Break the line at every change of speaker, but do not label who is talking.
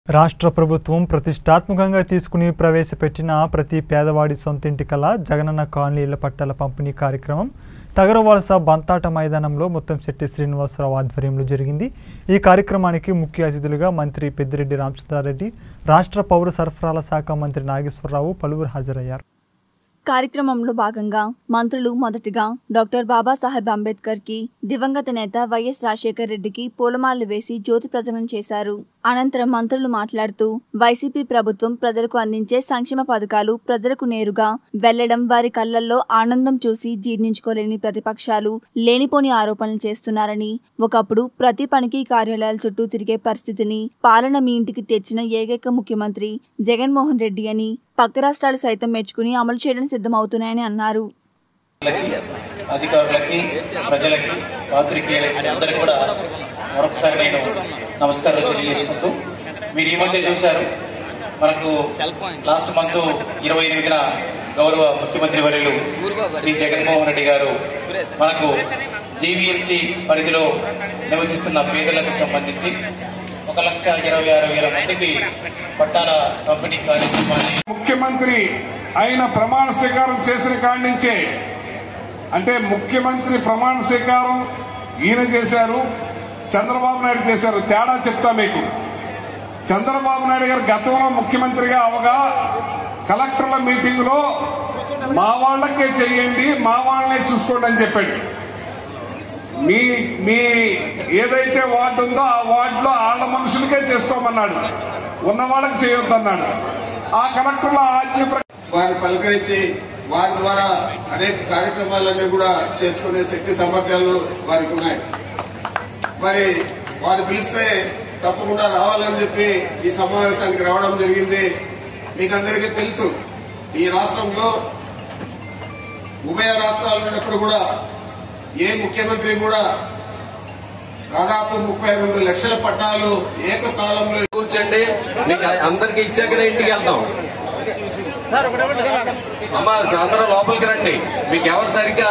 రాష్ట్ర ప్రభుత్వం ప్రతిష్టాత్మకంగా తీసుకుని ప్రవేశపెట్టిన ప్రతి పేదవాడి సొంతింటి కల జగనన్న కాలనీ ఇళ్ల పట్టాల పంపిణీ కార్యక్రమం తగరవలస బంతాట మైదానంలో ముత్తంశెట్టి శ్రీనివాసరావు ఆధ్వర్యంలో జరిగింది ఈ కార్యక్రమానికి ముఖ్య అతిథులుగా మంత్రి పెద్దిరెడ్డి రామచంద్రారెడ్డి రాష్ట్ర పౌర సరఫరాల శాఖ మంత్రి నాగేశ్వరరావు పలువురు హాజరయ్యారు
కార్యక్రమంలో భాగంగా మంత్రులు మొదటిగా డాక్టర్ బాబాసాహెబ్ అంబేద్కర్ కి దివంగత నేత వైఎస్ రాజశేఖర్ రెడ్డికి పూలమాలలు వేసి జ్యోతి ప్రజలను చేశారు అనంతరం మంత్రులు మాట్లాడుతూ వైసీపీ ప్రభుత్వం ప్రజలకు అందించే సంక్షేమ పథకాలు ప్రజలకు నేరుగా వెళ్లడం వారి కళ్లల్లో ఆనందం చూసి జీర్ణించుకోలేని ప్రతిపక్షాలు లేనిపోని ఆరోపణలు చేస్తున్నారని ఒకప్పుడు ప్రతి పనికి కార్యాలయాల చుట్టూ తిరిగే పరిస్థితిని పాలన మీ ఇంటికి తెచ్చిన ఏకైక ముఖ్యమంత్రి జగన్మోహన్ రెడ్డి అని పక్క రాష్ట్రాలు సైతం మెచ్చుకుని అమలు చేయడానికి సిద్ధమవుతున్నాయని అన్నారు
ప్రజలకి, అధికారులకి ప్రజలకి పాత్రికేయులకి అందరికి కూడా మరొకసారి నేను నమస్కారాలు తెలియజేసుకుంటూ మీరు ఈ మధ్య చూశారు మనకు లాస్ట్ మంత్ ఇరవై ఎనిమిదిన గౌరవ ముఖ్యమంత్రి వర్యులు శ్రీ జగన్మోహన్ రెడ్డి గారు మనకు జీవీఎంసీ పరిధిలో నివసిస్తున్న పేదలకు సంబంధించి ఒక లక్ష ఇరవై ఆరు వేల మందికి పట్టాల పంపిణీ కార్యక్రమాన్ని
ముఖ్యమంత్రి అయిన ప్రమాణ స్వీకారం చేసిన కాడి నుంచే అంటే ముఖ్యమంత్రి ప్రమాణ స్వీకారం ఈయన చేశారు చంద్రబాబు నాయుడు చేశారు తేడా చెప్తా మీకు చంద్రబాబు నాయుడు గారు గతంలో ముఖ్యమంత్రిగా అవగా కలెక్టర్ల మీటింగ్ లో మా వాళ్ళకే చెయ్యండి మా వాళ్ళనే చూసుకోండి అని చెప్పాడు మీ మీ ఏదైతే వార్డు ఉందో ఆ వార్డులో ఆళ్ళ మనుషులకే చేసుకోమన్నాడు ఉన్న వాళ్ళకి చేయొద్దన్నాడు ఆ కలెక్టర్ల ఆజ్ఞ ప్రకారం
వారిని పలకరించి వారి ద్వారా అనేక కార్యక్రమాలన్నీ కూడా చేసుకునే శక్తి సామర్థ్యాలు వారికి ఉన్నాయి మరి వారు పిలిస్తే తప్పకుండా రావాలని చెప్పి ఈ సమావేశానికి రావడం జరిగింది మీకు అందరికీ తెలుసు ఈ రాష్ట్రంలో ఉభయ రాష్ట్రాలు ఉన్నప్పుడు కూడా ఏ ముఖ్యమంత్రి కూడా దాదాపు ముప్పై రెండు లక్షల పట్టాలు ఏకకాలంలో
కూర్చోండి మీకు అందరికి ఇచ్చాకనే ఇంటికి వెళ్తాం అమ్మా అందరూ లోపలికి రండి మీకు ఎవరు సరిగ్గా